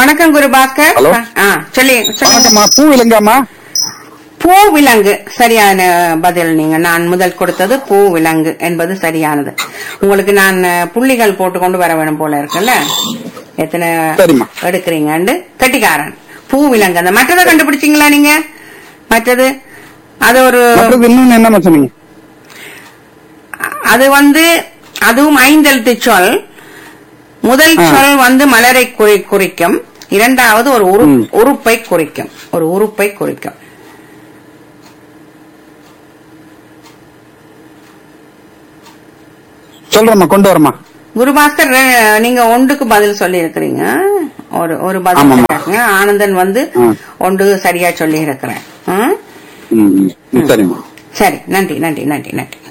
வணக்கம் குரு பாஸ்கர் ஹலோ. ஆ சொல்லி சொல்லுங்க வணக்கம்மா பூ விலங்காமா பூ விலங்கு சரியான பதில் நீங்க நான் முதல் கொடுத்தது பூ விலங்கு என்பது சரியானது உங்களுக்கு நான் அஹ், புள்ளிகள் போட்டு கொண்டு வர வேணும் போல இருக்குல்ல எத்தனை சரிம்மா. எடுக்கிறீங்கன்னு கட்டிக்காரன் பூ விலங்கு அந்த மற்றதை கண்டுபிடிச்சீங்களா நீங்க மற்றது அது ஒரு மற்றது இன்னொன்னு என்னம்மா சொன்னீங்க அது வந்து அதுவும் ஐந்தெழுத்து சொல் முதல் ஆ. சொல் வந்து மலரை குறி- குறிக்கும் இரண்டாவது ஒரு உரு- ம். உறுப்பை குறிக்கும் ஒரு உறுப்பை குறிக்கும் சொல்றேம்மா கொண்டு வரமா குருபாஸ்கர் ரெ- நீங்க ஒன்றுக்கு பதில் சொல்லி இருக்கிறீங்க ஒரு ஒரு பதில் ஆமாம்மா. சொல்லிருக்கீங்க. ஆனந்தன் வந்து ம். ஒன்று சரியா சொல்லி இருக்கிறேன் ம் ம். சரிம்மா சரி நன்றி நன்றி நன்றி நன்றி